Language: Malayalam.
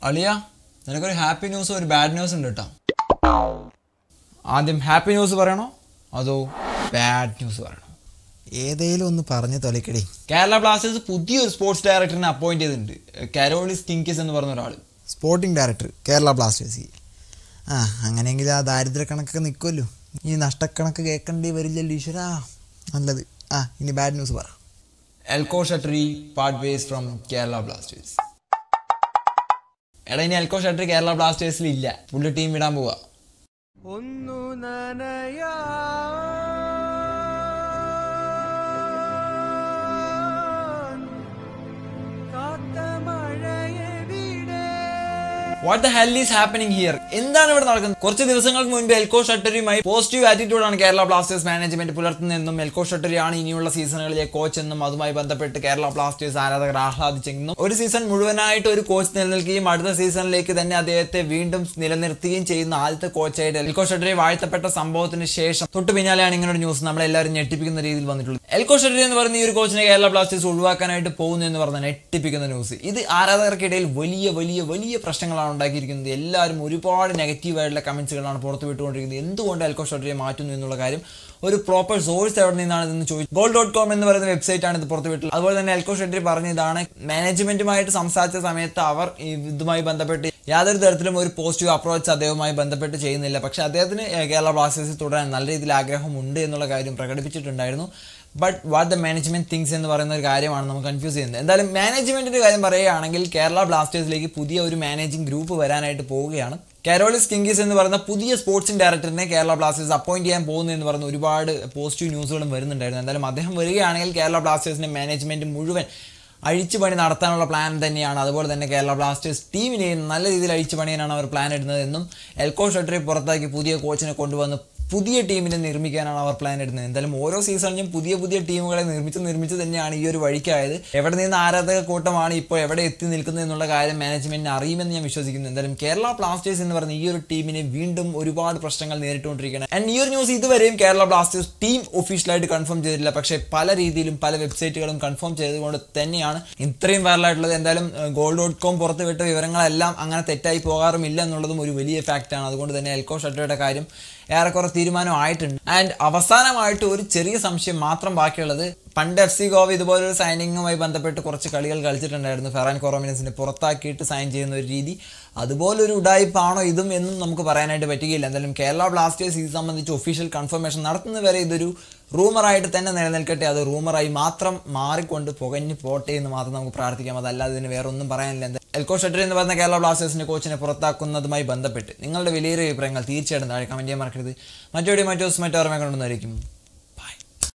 അളിയ നിനക്കൊരു ഹാപ്പി ന്യൂസും ഒരു ബാഡ് ന്യൂസ് ഉണ്ട് കേട്ടോ ആദ്യം ഹാപ്പി ന്യൂസ് പറയണോ അതോ ബാഡ് ന്യൂസ് പറയണോ ഏതേലും ഒന്ന് പറഞ്ഞു തൊലക്കടി കേരള ബ്ലാസ്റ്റേഴ്സ് പുതിയൊരു സ്പോർട്സ് ഡയറക്ടറിനെ അപ്പോയിന്റ് ചെയ്തിട്ടുണ്ട് കരോളിസ് കിങ്കിസ് എന്ന് പറഞ്ഞ ഒരാൾ സ്പോർട്ടിംഗ് ഡയറക്ടർ കേരള ബ്ലാസ്റ്റേഴ്സ് ആ അങ്ങനെയെങ്കിൽ ആ ദാരിദ്ര്യ കണക്കൊക്കെ നിൽക്കുമല്ലോ ഈ നഷ്ടക്കണക്ക് കേൾക്കേണ്ടി വരില്ലല്ലോ ഈശ്വരാ നല്ലത് ആ ഇനി ബാഡ് ന്യൂസ് പറ Elco Schattorie part ways from Kerala Blasters എടാ ഇനി എൽകോ ഷട്ടറി കേരള ബ്ലാസ്റ്റേഴ്സിൽ ഇല്ല പുള്ളി ടീം വിടാൻ പോവാ ഒന്നു നനയാ കാത്ത മഴയെവിടെ what the hell is happening here എന്താണ് ഇവിടെ നടക്കുന്നത് കുറച്ച് ദിവസങ്ങൾക്ക് മുൻപ് എൽകോ ഷട്ടറിയുമായി പോസിറ്റീവ് ആറ്റിറ്റ്യൂഡാണ് കേരള ബ്ലാസ്റ്റേഴ്സ് മാനേജ്മെന്റ് പുലർത്തുന്നതെന്നും എൽകോ ഷട്ടറിയാണ് ഇനിയുള്ള സീസണുകളിലെ കോച്ച് എന്നും അതുമായി ബന്ധപ്പെട്ട് കേരള ബ്ലാസ്റ്റേഴ്സ് ആരാധകർ ആഹ്ലാദിച്ചെന്നും ഒരു സീസൺ മുഴുവനായിട്ട് ഒരു കോച്ച് നിലനിൽക്കുകയും അടുത്ത സീസണിലേക്ക് തന്നെ അദ്ദേഹത്തെ വീണ്ടും നിലനിർത്തുകയും ചെയ്യുന്ന ആദ്യത്തെ കോച്ചായിട്ട് എൽകോ ഷട്ടറി വാഴ്ത്തപ്പെട്ട സംഭവത്തിന് ശേഷം തൊട്ട് പിന്നാലെയാണ് ഇങ്ങനെ ഒരു ന്യൂസ് നമ്മളെല്ലാവരും ഞെട്ടിപ്പിക്കുന്ന രീതിയിൽ വന്നിട്ടുള്ളത് എൽകോ ഷട്ടറി എന്ന് പറയുന്ന ഈ ഒരു കോച്ചിനെ കേരള ബ്ലാസ്റ്റേഴ്സ് ഒഴിവാക്കാനായിട്ട് പോകുന്നു എന്ന് പറഞ്ഞ ഞെട്ടിപ്പിക്കുന്ന ന്യൂസ് ഇത് ആരാധകർക്കിടയിൽ വലിയ വലിയ വലിയ പ്രശ്നങ്ങളാണ് ഉണ്ടാക്കിയിരിക്കുന്നത് എല്ലാവരും ഒരുപാട് നെഗറ്റീവായിട്ടുള്ള കമന്റ്സുകളാണ് പുറത്തു വിട്ടുകൊണ്ടിരിക്കുന്നത് എന്തുകൊണ്ട് എൽകോ ഷട്ടറിയെ മാറ്റുന്നു എന്നുള്ള കാര്യം ഒരു പ്രോപ്പർ സോഴ്സ് എവിടെ നിന്നാണ് ഇതെന്ന് ചോദിച്ചു ഗോൾ ഡോട്ട് കോം എന്ന് പറയുന്ന വെബ്സൈറ്റ് ആണ് ഇത് പുറത്തു വിട്ടുള്ളത് അതുപോലെ തന്നെ എൽകോ ഷട്ടറി പറഞ്ഞതാണ് മാനേജ്മെന്റുമായിട്ട് സംസാരിച്ച സമയത്ത് അവർ ഈ ഇതുമായി ബന്ധപ്പെട്ട് യാതൊരു തരത്തിലും ഒരു പോസിറ്റീവ് അപ്രോച്ച് അദ്ദേഹവുമായി ബന്ധപ്പെട്ട് ചെയ്യുന്നില്ല പക്ഷേ അദ്ദേഹത്തിന് കേരള ബ്ലാസ്റ്റേഴ്സിൽ തുടരാൻ നല്ല രീതിയിൽ ആഗ്രഹമുണ്ട് എന്നുള്ള കാര്യം പ്രകടിപ്പിച്ചിട്ടുണ്ടായിരുന്നു but what the management things എന്ന് പറയുന്ന ഒരു കാര്യമാണ് നമുക്ക് കൺഫ്യൂസ് ചെയ്യുന്നത് എന്തായാലും മാനേജ്മെന്റിന്റെ കാര്യം പറയുകയാണെങ്കിൽ കേരള ബ്ലാസ്റ്റേഴ്സിലേക്ക് പുതിയ ഒരു മാനേജിംഗ് ഗ്രൂപ്പ് വരാനായിട്ട് പോവുകയാണ് കാരോളിസ് കിങ്കിസ് എന്ന് പറയുന്ന പുതിയ സ്പോർട്സിംഗ് ഡയറക്ടറിനെ കേരള ബ്ലാസ്റ്റേഴ്സ് അപ്പോയിന്റ് ചെയ്യാൻ പോകുന്നു എന്ന് പറയുന്ന ഒരുപാട് പോസിറ്റീവ് ന്യൂസുകളും വരുന്നുണ്ടായിരുന്നു എന്തായാലും അദ്ദേഹം വരികയാണെങ്കിൽ കേരള ബ്ലാസ്റ്റേഴ്സിന്റെ മാനേജ്മെന്റ് മുഴുവൻ അഴിച്ചുപണി നടത്താനുള്ള പ്ലാൻ തന്നെയാണ് അതുപോലെ തന്നെ കേരള ബ്ലാസ്റ്റേഴ്സ് ടീമിനെയും നല്ല രീതിയിൽ അഴിച്ചു പണിയാനാണ് അവർ പ്ലാൻ ഇടുന്നത് എന്നും എൽകോ ഷട്ടറി പുറത്താക്കി പുതിയ കോച്ചിനെ കൊണ്ടുവന്ന് പുതിയ ടീമിനെ നിർമ്മിക്കാനാണ് അവർ പ്ലാൻ ഇടുന്നത് എന്തായാലും ഓരോ സീസണിലും പുതിയ പുതിയ ടീമുകളെ നിർമ്മിച്ച് നിർമ്മിച്ച് തന്നെയാണ് ഈ ഒരു വഴിക്കായത് എവിടെ നിന്ന് ആരാധക കൂട്ടമാണ് ഇപ്പോൾ എവിടെ എത്തി നിൽക്കുന്നത് എന്നുള്ള കാര്യം മാനേജ്മെന്റിന് അറിയുമെന്ന് ഞാൻ വിശ്വസിക്കുന്നു എന്തായാലും കേരള ബ്ലാസ്റ്റേഴ്സ് എന്ന് പറയുന്ന ഈ ഒരു ടീമിനെ വീണ്ടും ഒരുപാട് പ്രശ്നങ്ങൾ നേരിട്ടുകൊണ്ടിരിക്കുകയാണ് ആൻഡ് ഈ ഒരു ന്യൂസ് ഇതുവരെയും കേരള ബ്ലാസ്റ്റേഴ്സ് ടീം ഒഫീഷ്യലായിട്ട് കൺഫേം ചെയ്തിട്ടില്ല പക്ഷേ പല രീതിയിലും പല വെബ്സൈറ്റുകളും കൺഫേം ചെയ്തുകൊണ്ട് തന്നെയാണ് ഇത്രയും വൈറലായിട്ടുള്ളത് എന്തായാലും ഗോൾ ഡോട്ട് കോം പുറത്തുവിട്ട വിവരങ്ങളെല്ലാം അങ്ങനെ തെറ്റായി പോകാറുമില്ല എന്നുള്ളതും ഒരു വലിയ ഫാക്റ്റാണ് അതുകൊണ്ട് തന്നെ എൽകോ ഷട്ടയുടെ കാര്യം ഏറെക്കുറെ തീരുമാനമായിട്ടുണ്ട് ആൻഡ് അവസാനമായിട്ട് ഒരു ചെറിയ സംശയം മാത്രം ബാക്കിയുള്ളത് പണ്ട് എഫ് സി ഗോവ ഇതുപോലൊരു സൈനിങ്ങുമായി ബന്ധപ്പെട്ട് കുറച്ച് കളികൾ കളിച്ചിട്ടുണ്ടായിരുന്നു ഫെറാൻ കൊറോമിനസിനെ പുറത്താക്കിയിട്ട് സൈൻ ചെയ്യുന്ന ഒരു രീതി അതുപോലൊരു ഉടായ്പാണോ ഇതും എന്നും നമുക്ക് പറയാനായിട്ട് പറ്റുകയില്ല എന്തായാലും കേരള ബ്ലാസ്റ്റേഴ്സ് ഇത് സംബന്ധിച്ച് ഒഫീഷ്യൽ കൺഫർമേഷൻ നടത്തുന്നവരെ ഇതൊരു റൂമറായിട്ട് തന്നെ നിലനിൽക്കട്ടെ അത് റൂമറായി മാത്രം മാറിക്കൊണ്ട് പുകഞ്ഞു പോട്ടെ എന്ന് മാത്രം നമുക്ക് പ്രാർത്ഥിക്കാം അതല്ലാതെ ഇതിന് വേറെ ഒന്നും പറയാനില്ല എന്താ എൽകോ ഷട്ടർ എന്ന് പറയുന്ന കേരള ബ്ലാസ്റ്റേഴ്സിന്റെ കോച്ചിനെ പുറത്താക്കുന്നതുമായി ബന്ധപ്പെട്ട് നിങ്ങളുടെ വിലയേറിയ അഭിപ്രായങ്ങൾ തീർച്ചയായിട്ടും താഴെ കമന്റ് ചെയ്യാൻ മറക്കരുത് മറ്റോടെ മറ്റോ മറ്റോർമ്മ കൊണ്ടുവന്നായിരിക്കും